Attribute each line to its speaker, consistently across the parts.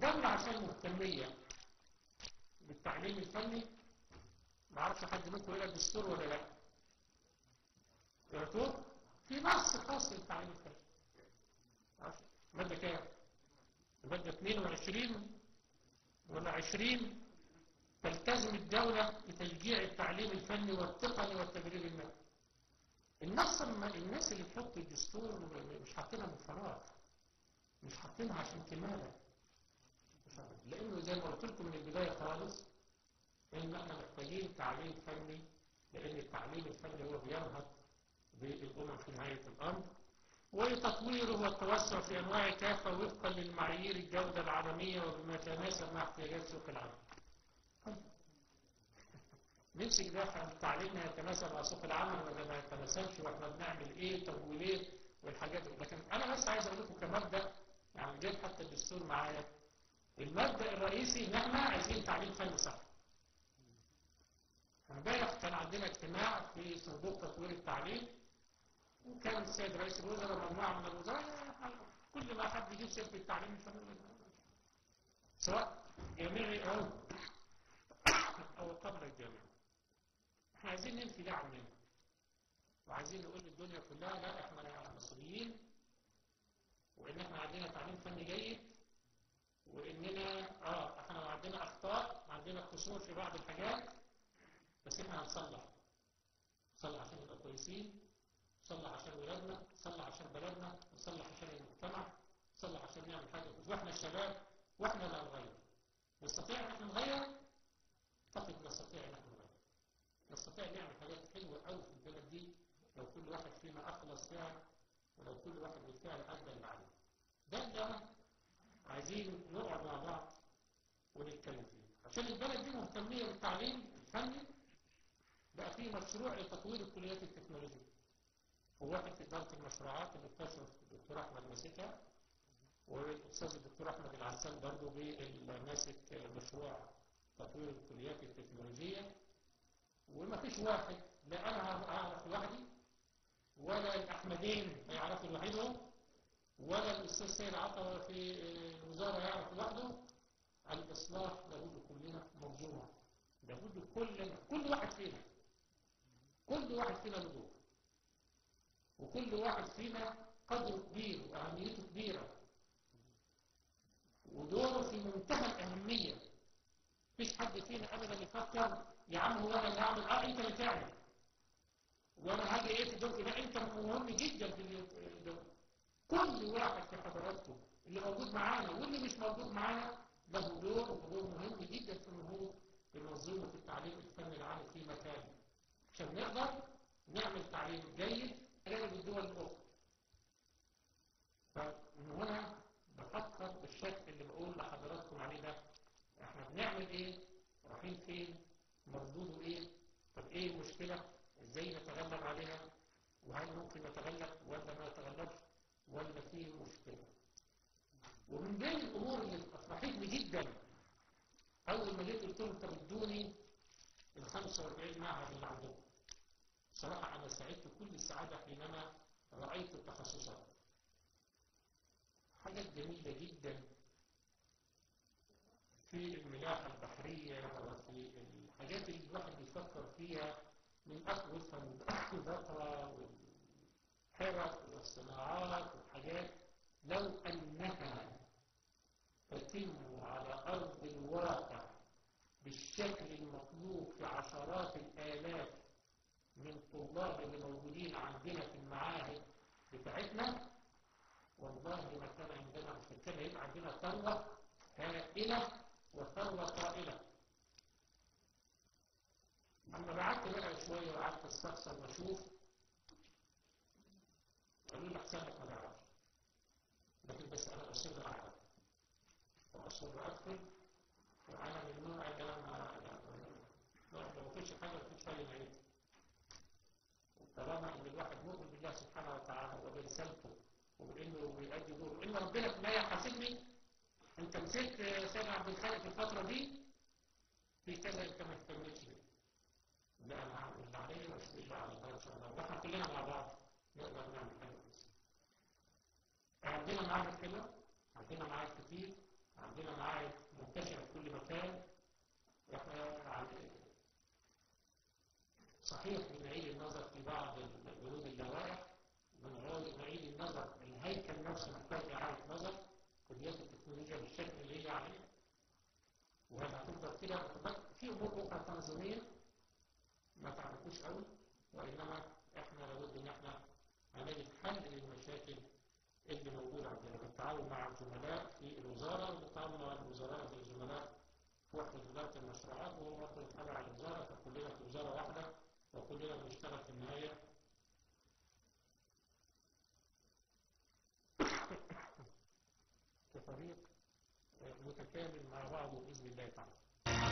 Speaker 1: الدولة عشان مهتمية بالتعليم الفني ما اعرفش حد منكم يقرا الدستور ولا لا قرأتوه في نص خاص للتعليم الفني معرفش. مادة كام مادة 22 ولا 20 تلتزم الدولة بتشجيع التعليم الفني والتقني والتدريب المالي النص الم- الناس اللي تحط الدستور مش حاطينها من فراغ مش حاطينها عشان كمالة مش عارف. لانه زي ما قلت لكم من البداية خالص ان احنا محتاجين تعليم فني لان التعليم الفني هو بينهض بالامم في نهاية الامر وتطويره والتوسع في انواع كافة وفقا للمعايير الجودة العالمية وبما يتناسب مع احتياجات سوق العمل نمسك ده عن تعليمنا يتناسب مع سوق العمل ولا ما يتناسبش واحنا بنعمل ايه طب وليه والحاجات دي لكن انا بس عايز اقول لكم كمبدا يعني جايب حتى الدستور معايا المبدا الرئيسي ان احنا عايزين تعليم فني صح امبارح كان عندنا اجتماع في صندوق تطوير التعليم وكان السيد رئيس الوزراء مجموعه من الوزراء كل ما حد يجيب سيره التعليم الفني سواء جامعي او او قبل الجامعه احنا عايزين ننفي ده عننا وعايزين نقول للدنيا كلها لا احنا مصريين وان احنا عندنا تعليم فني جيد واننا اه احنا عندنا اخطاء عندنا قصور في بعض الحاجات بس احنا هنصلح نصلح عشان نبقى كويسين نصلح عشان ولادنا نصلح عشان بلدنا نصلح عشان المجتمع نصلح عشان نعمل حاجه واحنا الشباب واحنا اللي هنغير نستطيع ان احنا نغير اعتقد نستطيع ان احنا نغير نستطيع نعمل حاجات حلوة قوي في البلد دي لو كل واحد فينا أخلص فيها ولو كل واحد بالفعل أدى اللي عليه ده اللي أنا عايزين نقعد مع بعض ونتكلم فيه عشان البلد دي مهتمية بالتعليم الفني بقى فيه مشروع لتطوير الكليات التكنولوجية وواحد في إدارة المشروعات اللي اكتشف الدكتور أحمد ماسكها والأستاذ الدكتور أحمد العسال برضه ماسك مشروع تطوير الكليات التكنولوجية وما فيش واحد لا انا اعرف لوحدي ولا الاحمدين هيعرفوا لوحدهم ولا الاستاذ سيد عطا في الوزاره يعرف لوحده الاصلاح لابد كلنا منظومه لابد كلنا كل واحد فينا كل واحد فينا له دور وكل واحد فينا قدره كبير واهميته كبيره ودوره في منتهى الاهميه مفيش حد فينا ابدا يفكر يا عم هو انا اللي هعمل اه انت اللي تعمل وانا هاجي ايه في دورك لا انت مهم جدا في الدور كل واحد في حضراتكم اللي موجود معانا واللي مش موجود معانا له دور ودور مهم جدا في النهوض بمنظومه التعليم الفني العام في مكانه عشان نقدر نعمل تعليم جيد جانب الدول الاخرى فمن هنا بفكر بالشكل اللي بقول لحضراتكم عليه ده احنا بنعمل ايه رايحين فين مردوده ايه طب ايه المشكلة ازاي نتغلب عليها وهل ممكن نتغلب ولا ما نتغلبش ولا في مشكلة ومن بين الامور اللي افرحتني جدا اول ما جيت قلت لهم طب ادوني ال 45 معهد اللي عندكم صراحة انا سعدت كل السعادة حينما رأيت التخصصات حاجات جميلة جدا في الملاحة البحرية وفي الحاجات اللي الواحد بيفكر فيها من أقوى البقرة والحرف والصناعات والحاجات لو أنها تتم على أرض الواقع بالشكل المطلوب في عشرات الآلاف من الطلاب اللي موجودين عندنا في المعاهد بتاعتنا والله ما كان عندنا مش كان هيبقى عندنا ثروة هائلة وثروة طائلة أما بعدت بقى شوية وقعدت استفسر واشوف قالوا لي حسابك ما تعرفش لكن بس أنا أصر أعرف وأصر أدخل وأنا من النوع اللي أنا ما ما فيش حاجة ما فيش حاجة نعيد طالما إن الواحد مؤمن بالله سبحانه وتعالى وبرسالته وبإنه بيأدي دوره إن ربنا في النهاية حاسبني انت مسكت سيد عبد الخالق في الفترة دي في كذا انت ما اهتمتش بيه لا انا هعمل اللي عليا بس اللي على الله ان شاء الله واحنا كلنا مع بعض نقدر نعمل حاجه كويسه عندنا معاهد حلوه عندنا معاهد كتير عندنا معاهد منتشرة في كل مكان واحنا صحيح بنعيد النظر في بعض بنود اللوائح بنعيد النظر الهيكل نفسه محتاج إعادة نظر كليات التكنولوجيا بالشكل اللي هي عليه وهتفضل كده في امور اخرى تنظيميه ما تعرفوش قوي وانما احنا لابد ان احنا هنجد حل للمشاكل اللي موجوده عندنا بالتعاون مع الزملاء في الوزاره وبالتعاون مع الوزراء والزملاء في وحده اداره المشروعات وهو وحده تبع الوزاره فكلنا في وزاره واحده وكلنا بنشتغل في النهايه كفريق متكامل مع بعضه باذن الله تعالى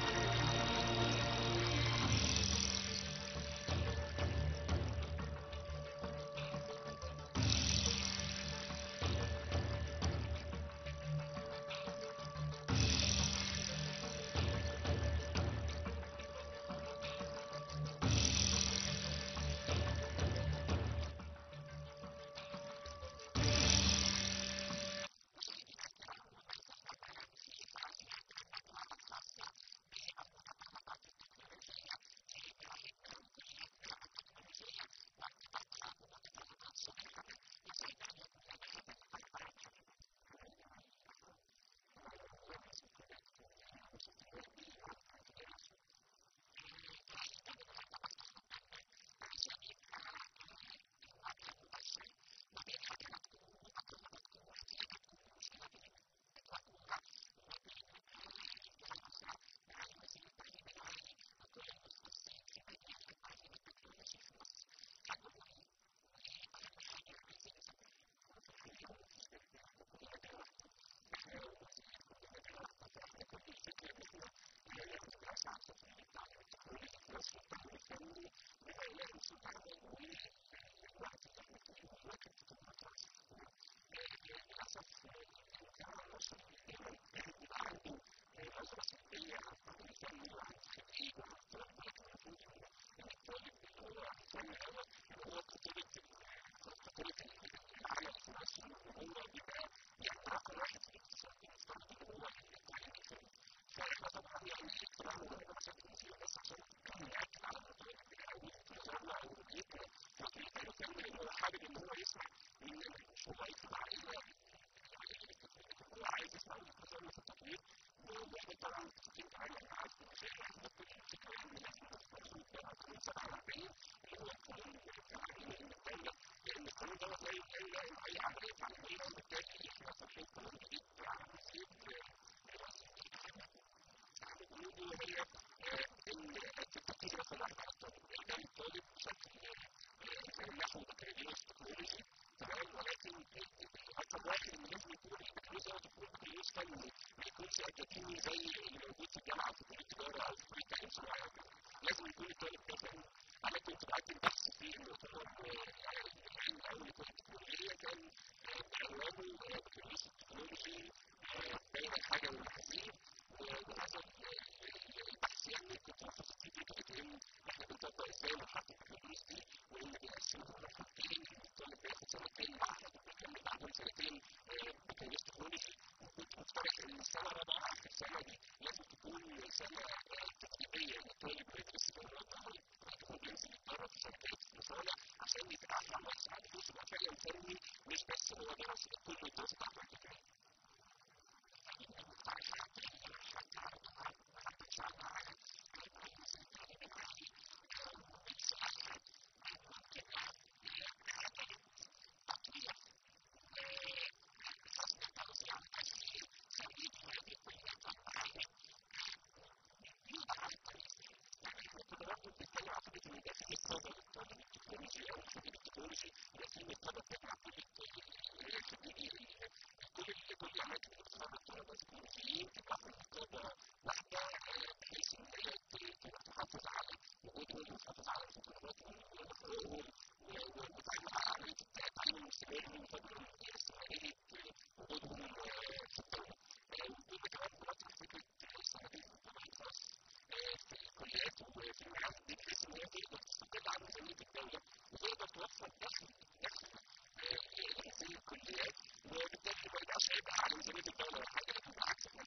Speaker 1: حابب ان هو يسمع مننا مش هو يطلع الى هو عايز يسمع من التطور في التطوير واحنا طبعا متفقين معانا معاك في حته الفكره ان لازم نتفرج قانون 47 اللي هو القانون التعليمي الدوله لان القانون دوت لا يمكن اي عمليه تعليميه وبالتالي احنا فاتحين قانون جديد على مسيره البنود وهي ان التطبيق رقم 14 اعلام الطالب بشكل نحو بكالوريوس تكنولوجي تمام ولكن رقم واحد ان لازم يكون البكالوريوس دوت يكون بكالوريوس فني ما يكونش اكاديمي زي اللي موجود في الجامعه في كليه التجاره او في كليه التعليم صناعي لازم يكون الطالب ده فني انا كنت بقدم بحث في المؤتمر العلمي الاول لكليه التكنولوجيا كان عنوانه بكالوريوس التكنولوجي بين الحاجه والتحذير وهذا البحث يعني كنت مبسوط فيه ان احنا بنطبق ازاي مرحله البكالوريوس دي وان بنقسمها مرحلتين ان الطالب بياخد سنتين معهد وبيكمل بعدهم سنتين بكالوريوس تكنولوجي وكنت مقترح ان السنه الرابعه اخر سنه دي لازم تكون سنه تدريبيه الطالب بيدرس في المنطقه يكون بينزل يتدرب في شركات في مصانع عشان يتعلم ويسمع دروس يبقى فعلا فني مش بس هو درس كل الدراسه بتاعته اكاديميه. التكنولوجي ولكن الطلبه بتجمع كل كل كل الاماكن اللي بتخرج الطلبه التكنولوجيين تبقى رقابه واحده بحيث ان هي تحافظ على وجودهم وتحافظ على متطلباتهم وحقوقهم وتعمل على عمليه التعليم المستمر من فضل استمراريه وجودهم في الدوله. وكنا كمان بنطرح فكره السنتين الطبيب الخاص في الكليات وفي المعاهد دي بحيث ان هي تقدر تستقل عن ميزانيه الدوله وتقدر توفر دخل دخل لهذه الكليات وبالتالي ما يبقاش عبء على ميزانيه الدوله ولا حاجه لكن بالعكس احنا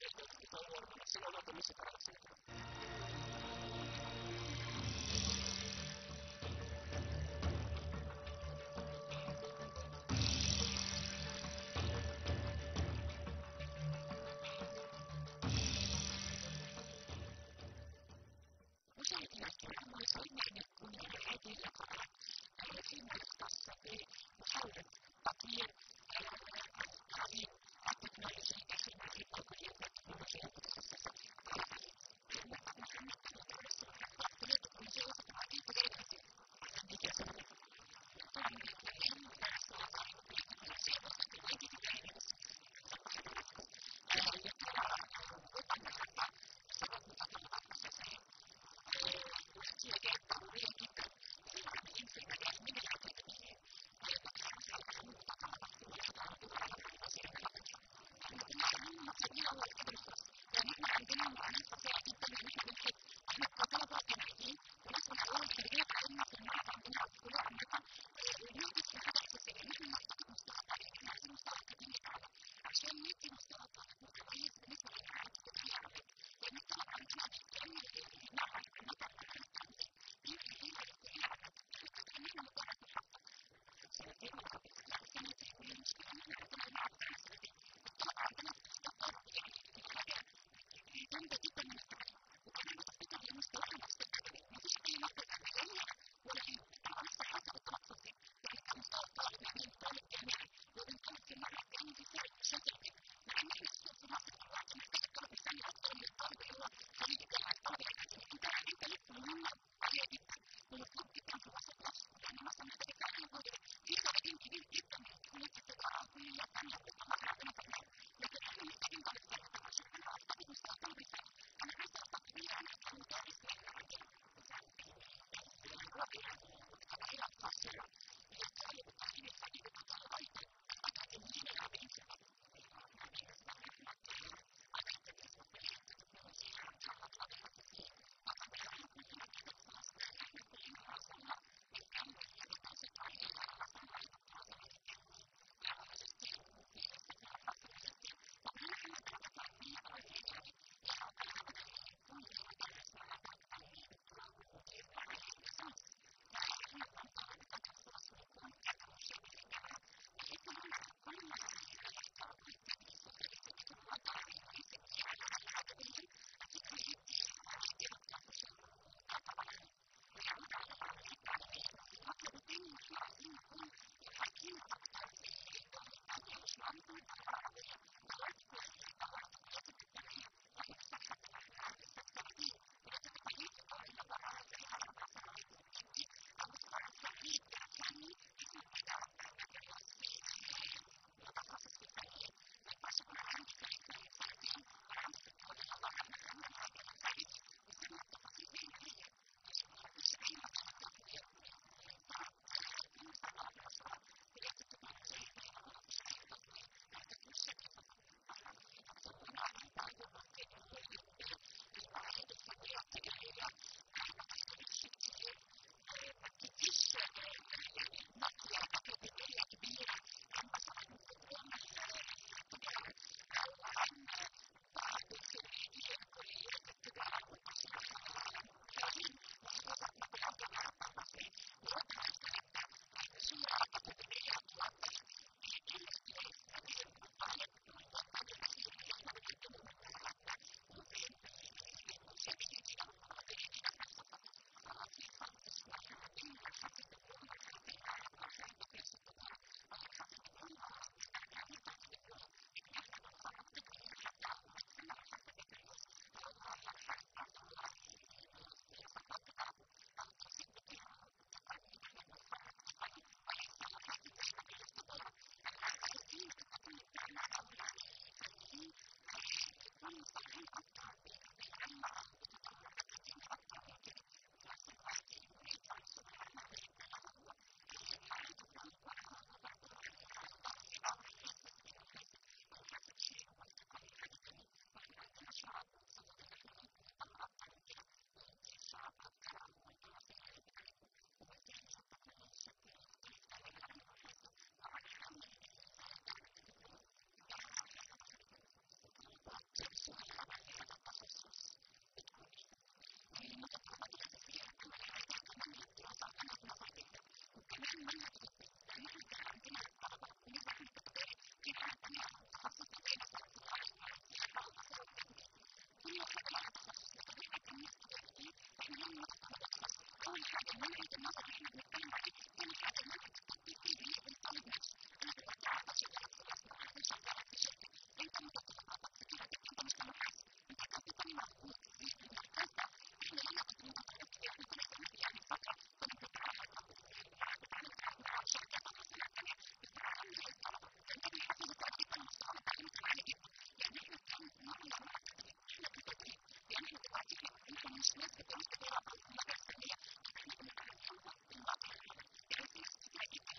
Speaker 2: Thank you.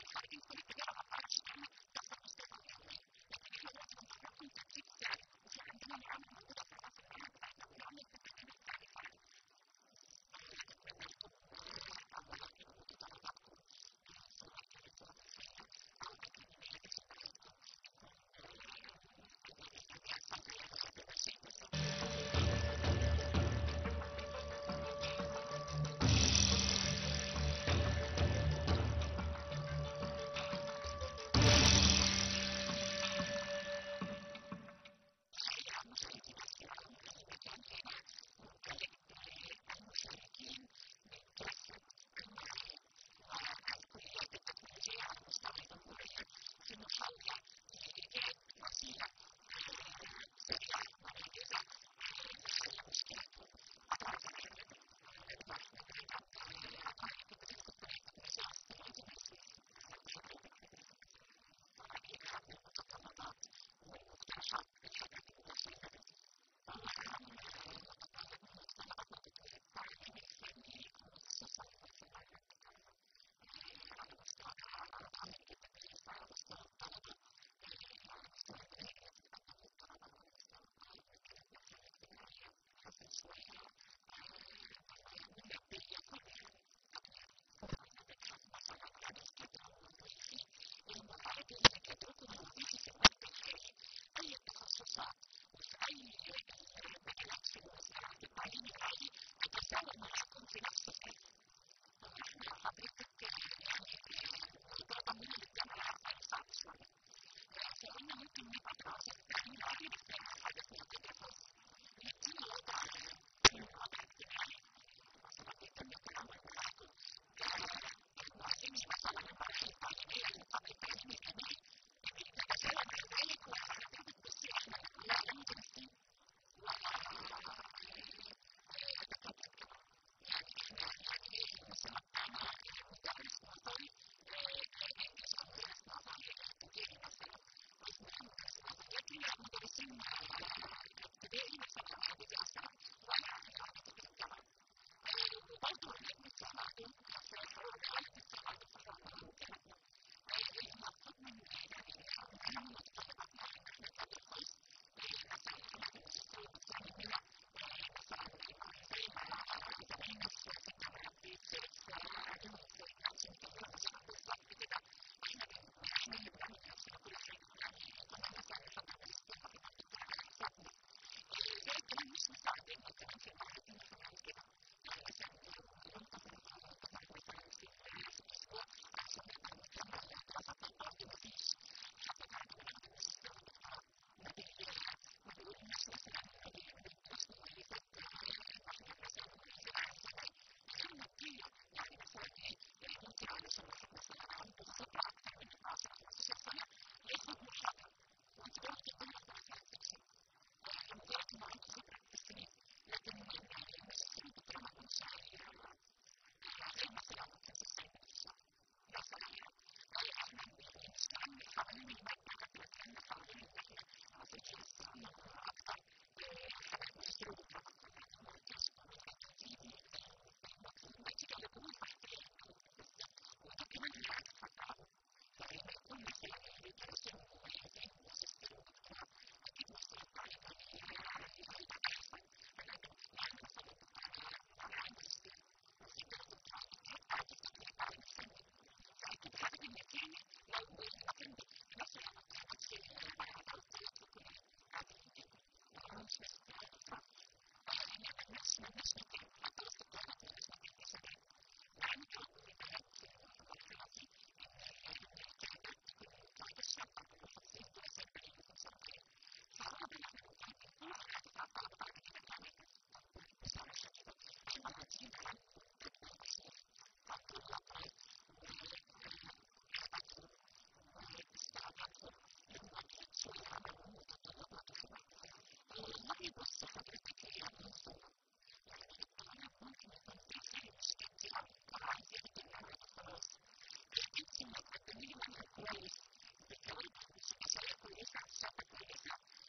Speaker 2: كويس بالتوجه مش أشياء كويسة شاطر كويسة